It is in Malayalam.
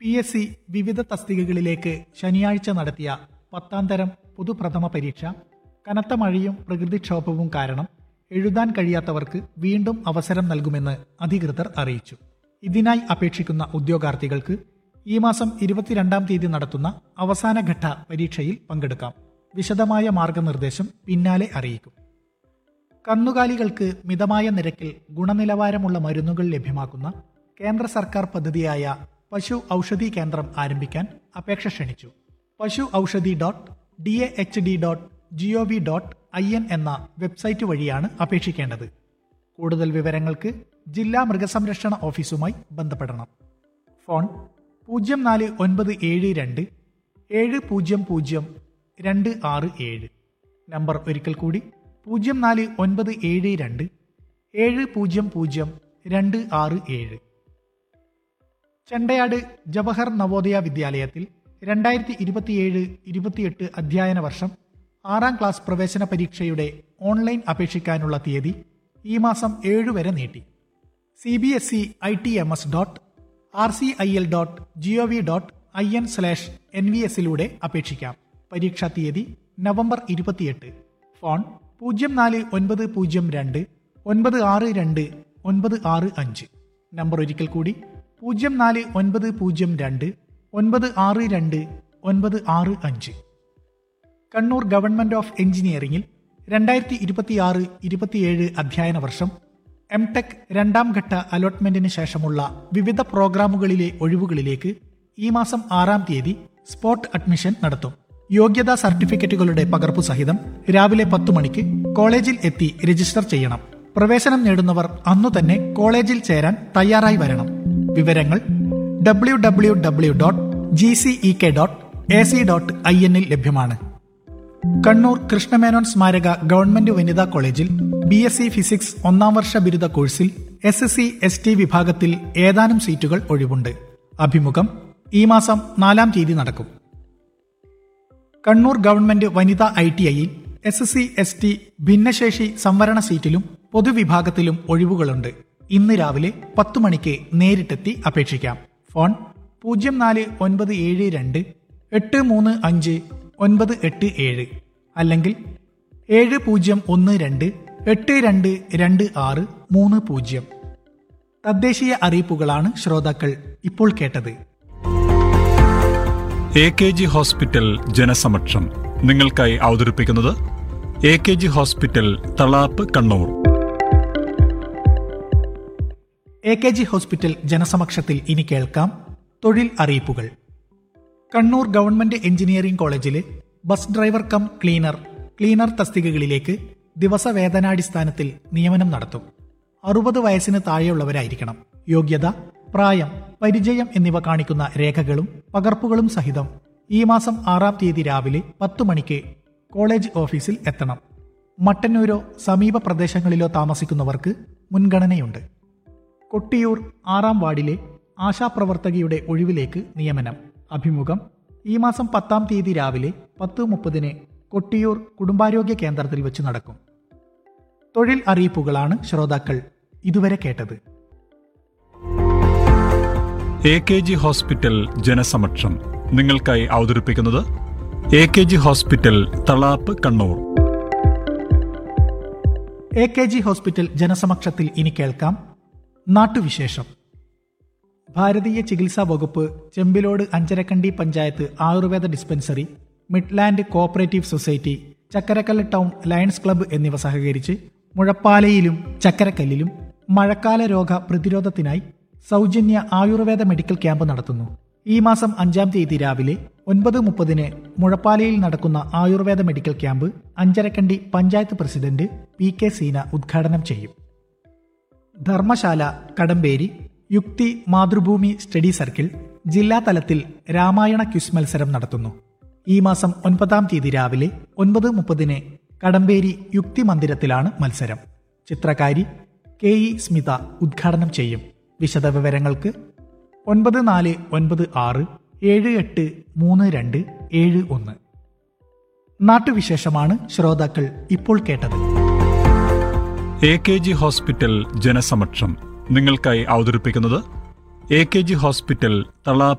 പി എസ് സി വിവിധ തസ്തികകളിലേക്ക് ശനിയാഴ്ച നടത്തിയ പത്താം തരം പൊതുപ്രഥമ പരീക്ഷ കനത്ത മഴയും പ്രകൃതിക്ഷോഭവും കാരണം എഴുതാൻ കഴിയാത്തവർക്ക് വീണ്ടും അവസരം നൽകുമെന്ന് അധികൃതർ അറിയിച്ചു ഇതിനായി അപേക്ഷിക്കുന്ന ഉദ്യോഗാർത്ഥികൾക്ക് ഈ മാസം ഇരുപത്തിരണ്ടാം തീയതി നടത്തുന്ന അവസാനഘട്ട പരീക്ഷയിൽ പങ്കെടുക്കാം വിശദമായ മാർഗനിർദ്ദേശം പിന്നാലെ അറിയിക്കും കന്നുകാലികൾക്ക് മിതമായ നിരക്കിൽ ഗുണനിലവാരമുള്ള മരുന്നുകൾ ലഭ്യമാക്കുന്ന കേന്ദ്ര സർക്കാർ പദ്ധതിയായ പശു ഔഷധി കേന്ദ്രം ആരംഭിക്കാൻ അപേക്ഷ ക്ഷണിച്ചു Pashu Aushadhi dot D A H D dot G O V dot I N എന്ന വെബ്സൈറ്റ് വഴിയാണ് അപേക്ഷിക്കേണ്ടത് കൂടുതൽ വിവരങ്ങൾക്ക് ജില്ലാ മൃഗസംരക്ഷണ ഓഫീസുമായി ബന്ധപ്പെടണം ഫോൺ പൂജ്യം നാല് ഒൻപത് ഏഴ് രണ്ട് ഏഴ് പൂജ്യം പൂജ്യം രണ്ട് ആറ് ഏഴ് നമ്പർ ഒരിക്കൽ കൂടി പൂജ്യം നാല് ഒൻപത് ഏഴ് രണ്ട് ഏഴ് പൂജ്യം പൂജ്യം രണ്ട് ആറ് ഏഴ് ചെണ്ടയാട് ജവഹർ നവോദയ വിദ്യാലയത്തിൽ രണ്ടായിരത്തി ഇരുപത്തിയേഴ് ഇരുപത്തിയെട്ട് അധ്യയന വർഷം ആറാം ക്ലാസ് പ്രവേശന പരീക്ഷയുടെ ഓൺലൈൻ അപേക്ഷിക്കാനുള്ള തീയതി ഈ മാസം ഏഴ് വരെ നീട്ടി C B S E I T M S dot R C I L dot G O V dot I N slash N V എസിലൂടെ അപേക്ഷിക്കാം പരീക്ഷാ തീയതി നവംബർ ഇരുപത്തിയെട്ട് ഫോൺ പൂജ്യം നാല് ഒൻപത് പൂജ്യം രണ്ട് ഒൻപത് ആറ് രണ്ട് ഒൻപത് ആറ് അഞ്ച് നമ്പർ ഒരിക്കൽ കൂടി പൂജ്യം നാല് ഒൻപത് പൂജ്യം രണ്ട് ഒൻപത് ആറ് രണ്ട് ഒൻപത് ആറ് അഞ്ച് കണ്ണൂർ ഗവൺമെന്റ് ഓഫ് എഞ്ചിനീയറിംഗിൽ രണ്ടായിരത്തി ഇരുപത്തിയാറ് ഇരുപത്തിയേഴ് അധ്യയന വർഷം എം ടെക് രണ്ടാം ഘട്ട അലോട്ട്മെന്റിന് ശേഷമുള്ള വിവിധ പ്രോഗ്രാമുകളിലെ ഒഴിവുകളിലേക്ക് ഈ മാസം ആറാം തീയതി സ്പോട്ട് അഡ്മിഷൻ നടത്തും യോഗ്യതാ സർട്ടിഫിക്കറ്റുകളുടെ പകർപ്പു സഹിതം രാവിലെ പത്തു മണിക്ക് കോളേജിൽ എത്തി രജിസ്റ്റർ ചെയ്യണം പ്രവേശനം നേടുന്നവർ അന്നു തന്നെ കോളേജിൽ ചേരാൻ തയ്യാറായി വരണം വിവരങ്ങൾ W W W dot G C E K dot A C dot I എന്നിൽ ലഭ്യമാണ് കണ്ണൂർ കൃഷ്ണമേനോൻ സ്മാരക ഗവൺമെന്റ് വനിതാ കോളേജിൽ ബി എസ് സി ഫിസിക്സ് ഒന്നാം വർഷ ബിരുദ കോഴ്സിൽ S S C S T വിഭാഗത്തിൽ ഏതാനും സീറ്റുകൾ ഒഴിവുണ്ട് അഭിമുഖം ഈ മാസം നാലാം തീയതി നടക്കും കണ്ണൂർ ഗവൺമെന്റ് വനിതാ ഐ ടി ഐയിൽ S S C S T ഭിന്നശേഷി സംവരണ സീറ്റിലും പൊതുവിഭാഗത്തിലും ഒഴിവുകളുണ്ട് ഇന്ന് രാവിലെ പത്തു മണിക്ക് നേരിട്ടെത്തി അപേക്ഷിക്കാം ഫോൺ പൂജ്യം നാല് ഒൻപത് ഏഴ് രണ്ട് എട്ട് മൂന്ന് അഞ്ച് ഒൻപത് എട്ട് ഏഴ് അല്ലെങ്കിൽ ഏഴ് പൂജ്യം ഒന്ന് രണ്ട് എട്ട് രണ്ട് രണ്ട് ആറ് മൂന്ന് പൂജ്യം തദ്ദേശീയ അറിയിപ്പുകളാണ് ശ്രോതാക്കൾ ഇപ്പോൾ കേട്ടത് A K G Hospital Janasamaksham നിങ്ങൾക്കായി അവതരിപ്പിക്കുന്നത് A K G Hospital Thalap Kannur A K G Hospital ജനസമക്ഷത്തിൽ ഇനി കേൾക്കാം തൊഴിൽ അറിയിപ്പുകൾ കണ്ണൂർ ഗവൺമെന്റ് എഞ്ചിനീയറിംഗ് കോളേജിലെ bus driver cum cleaner cleaner തസ്തികകളിലേക്ക് ദിവസവേതനാടിസ്ഥാനത്തിൽ നിയമനം നടത്തും അറുപത് വയസ്സിന് താഴെയുള്ളവരായിരിക്കണം യോഗ്യത പ്രായം പരിചയം എന്നിവ കാണിക്കുന്ന രേഖകളും പകർപ്പുകളും സഹിതം ഈ മാസം ആറാം തീയതി രാവിലെ പത്തു മണിക്ക് കോളേജ് ഓഫീസിൽ എത്തണം മട്ടന്നൂരോ സമീപ പ്രദേശങ്ങളിലോ താമസിക്കുന്നവർക്ക് മുൻഗണനയുണ്ട് കൊട്ടിയൂർ ആറാം വാർഡിലെ ആശാപ്രവർത്തകയുടെ ഒഴിവിലേക്ക് നിയമനം അഭിമുഖം ഈ മാസം പത്താം തീയതി രാവിലെ പത്ത് മുപ്പതിന് കൊട്ടിയൂർ കുടുംബാരോഗ്യ കേന്ദ്രത്തിൽ വെച്ച് നടക്കും തൊഴിൽ അറിയിപ്പുകളാണ് ശ്രോതാക്കൾ ഇതുവരെ കേട്ടത് A K G Hospital Janasamaksham നിങ്ങൾക്കായി അവതരിപ്പിക്കുന്നത് A K G Hospital Thalap Kannur A K G Hospital ജനസമക്ഷത്തിൽ ഇനി കേൾക്കാം നാട്ടുവിശേഷം ഭാരതീയ ചികിത്സാ വകുപ്പ് Chembilode Anjarakandy panchayat Ayurveda dispensary Midland cooperative society Chakkarakkal town Lions Club എന്നിവ സഹകരിച്ച് മുഴപ്പാലയിലും ചക്കരക്കല്ലിലും മഴക്കാല രോഗ പ്രതിരോധത്തിനായി സൗജന്യ ആയുർവേദ മെഡിക്കൽ ക്യാമ്പ് നടത്തുന്നു ഈ മാസം അഞ്ചാം തീയതി രാവിലെ ഒൻപത് മുപ്പതിന് മുഴപ്പാലയിൽ നടക്കുന്ന Ayurveda medical camp Anjarakandy panchayat president P K Seena ഉദ്ഘാടനം ചെയ്യും ധർമ്മശാല കടമ്പേരി യുക്തി മാതൃഭൂമി സ്റ്റഡി സർക്കിൾ ജില്ലാ തലത്തിൽ രാമായണ ക്വിസ് മത്സരം നടത്തുന്നു ഈ മാസം ഒൻപതാം തീയതി രാവിലെ ഒൻപത് മുപ്പതിന് കടമ്പേരി യുക്തി മന്ദിരത്തിലാണ് മത്സരം ചിത്രകാരി കെ ഇ സ്മിത ഉദ്ഘാടനം ചെയ്യും വിശദവിവരങ്ങൾക്ക് ഒൻപത് നാല് ഒൻപത് ആറ് ഏഴ് എട്ട് മൂന്ന് രണ്ട് ഏഴ് ഒന്ന് നാട്ടുവിശേഷമാണ് ശ്രോതാക്കൾ ഇപ്പോൾ കേട്ടത് A K G Hospital Janasamaksham നിങ്ങൾക്കായി അവതരിപ്പിക്കുന്നത് A K G Hospital Thalap